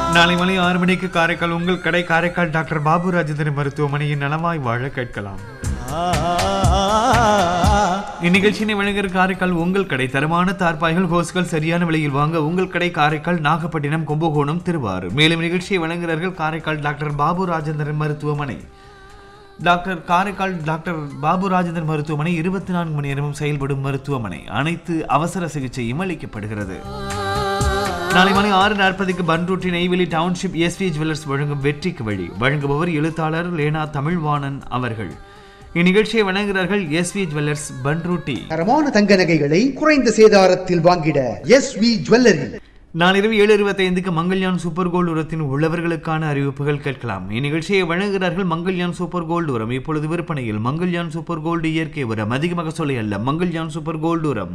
நாளை மணி ஆறு மணிக்கு காரைக்கால் உங்கள் கடை காரைக்கால் டாக்டர் பாபு ராஜேந்திரன் மருத்துவமனையின் நலமாய் வாழ கேட்கலாம் இந்நிகழ்ச்சியினை வழங்குகிற காரைக்கால் உங்கள் கடை தரமான தார்பாய்கள் ஹோஸ்கள் சரியான விலையில் வாங்க உங்கள் கடை காரைக்கால் நாகப்பட்டினம் கும்பகோணம் திருவாரூர் மேலும் நிகழ்ச்சியை வழங்குகிறார்கள் காரைக்கால் டாக்டர் பாபு ராஜேந்திரன் மருத்துவமனை டாக்டர் காரைக்கால் டாக்டர் பாபு ராஜேந்திரன் மருத்துவமனை இருபத்தி நான்கு மணி நேரமும் செயல்படும் மருத்துவமனை அனைத்து அவசர சிகிச்சையும் அளிக்கப்படுகிறது நாளை மணி ஆறு நாற்பதுக்கு Panruti Neyveli township SV jewellers வழங்கும் வெற்றிக்கு வழி வழங்குபவர் எழுத்தாளர் லேனா தமிழ்வாணன் அவர்கள் இந்நிகழ்ச்சியை வழங்குகிறார்கள் எஸ்வி ஜுவல்லர்ஸ் பன்ருட்டி தரமான தங்க நகைகளை குறைந்த சேதாரத்தில் வாங்கிட எஸ் வி ஜுவல்லரி நாளிரவு ஏழு இருபத்தைந்துக்கு மங்கள்யான் சூப்பர் கோல்டு உரத்தின் உள்ளவர்களுக்கான அறிவிப்புகள் கேட்கலாம் இந்நிகழ்ச்சியை வழங்குகிறார்கள் மங்கள்யான் சூப்பர் கோல்டு உரம் இப்பொழுது விற்பனையில் மங்கள்யான் சூப்பர் கோல்டு இயற்கை உரம் அதிக மகசூலை அல்ல மங்கள்யான் சூப்பர் கோல்டு உரம்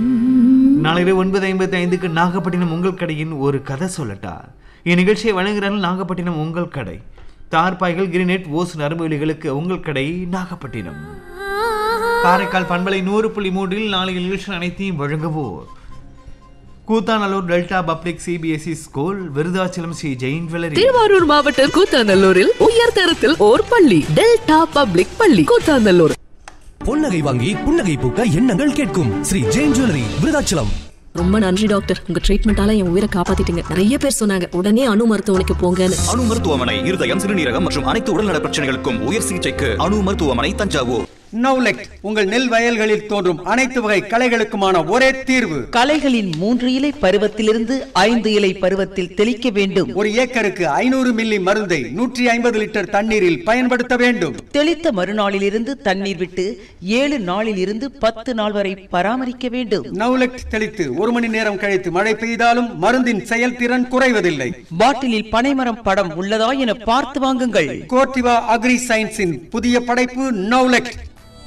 நாளிரவு ஒன்பது ஐம்பத்தி ஐந்துக்கு நாகப்பட்டினம் உங்கள் கடையின் ஒரு கதை சொல்லட்டா இந்நிகழ்ச்சியை வழங்குகிறார்கள் நாகப்பட்டினம் உங்கள் கடை தார்பாய்கள் கிரினெட் ஓஸ் நரம்புகளுக்கு உங்கள் கடை நாகப்பட்டினம் காரைக்கால் பண்பலை நூறு புள்ளி மூன்றில் நாளைய நிகழ்ச்சி அனைத்தையும் வழங்குவோர் Koothanallur delta public CBSE school Virudhachalam Sri Jain jewellery Thiruvarur மாவட்டம் கூத்தாநல்லூரில் உயர் தரத்தில் ஓர் பள்ளி டெல்டா பப்ளிக் பள்ளி கூத்தாநல்லூர் பொன்னகை வாங்கி புன்னகை பூக்க எண்ணங்கள் கேட்கும் ஸ்ரீ ஜெயின் ஜுவல்லரி விருதாச்சலம் ரொம்ப நன்றி டாக்டர் உங்க ட்ரீட்மெண்டால என் உயிரை காப்பாத்திட்டீங்க நிறைய பேர் சொன்னாங்க உடனே அணு மருத்துவமனைக்கு போங்கன்னு அணு மருத்துவமனை இருதயம் சிறுநீரகம் மற்றும் அனைத்து உடல்நல பிரச்சனைகளுக்கும் உயர் சிகிச்சைக்கு அணு மருத்துவமனை தஞ்சாவூர் நவுலெக்ட் உங்கள் நெல் வயல்களில் தோன்றும் அனைத்து வகை களைகளுக்குமான ஒரே தீர்வு களைகளின் மூன்று இலை பருவத்திலிருந்து ஐந்து இலை பருவத்தில் தெளிக்க வேண்டும் ஒரு ஏக்கருக்கு ஐநூறு மில்லி மருந்தை நூற்றி ஐம்பது லிட்டர் தண்ணீரில் பயன்படுத்த வேண்டும் தெளித்த மறுநாளிலிருந்து தண்ணீர் விட்டு ஏழு நாளில் இருந்து பத்து நாள் வரை பராமரிக்க வேண்டும் நவுலெக்ட் தெளித்து ஒரு மணி நேரம் கழித்து மழை பெய்தாலும் மருந்தின் செயல்திறன் குறைவதில்லை பாட்டிலில் பனைமரம் படம் உள்ளதா என பார்த்து வாங்குங்கள் கோர்டிவா அக்ரி சயின்ஸின் புதிய படைப்பு நவுலெக்ட்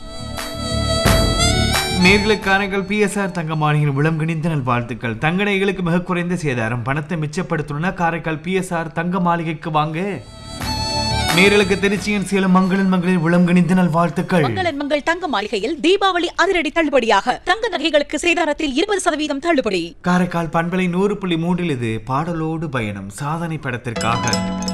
நேர்களுக்கு காரைக்கால் பிஎஸ்ஆர் தங்கமானியின் விளம் கணிந்த நல்வாழ்த்துக்கள் தங்க நகைகளுக்கு மிக குறைந்த சேதாரம் பணத்தை மிச்சப்படுத்தணும்னா காரைக்கால் பிஎஸ்ஆர் தங்க மாளிகைக்கு வாங்க நேர்களுக்கு திருச்சியின் சேலம் மங்களின் மகளிர் விளம் கணிந்த நல்வாழ்த்துக்கள் மங்களன் மங்கள் தங்க மாளிகையில் தீபாவளி அதிரடி தள்ளுபடியாக தங்க நகைகளுக்கு சேதாரத்தில் இருபது சதவீதம் தள்ளுபடி காரைக்கால் பண்பலை நூறு புள்ளி மூன்றில் இது பாடலோடு பயணம் சாதனை படத்திற்காக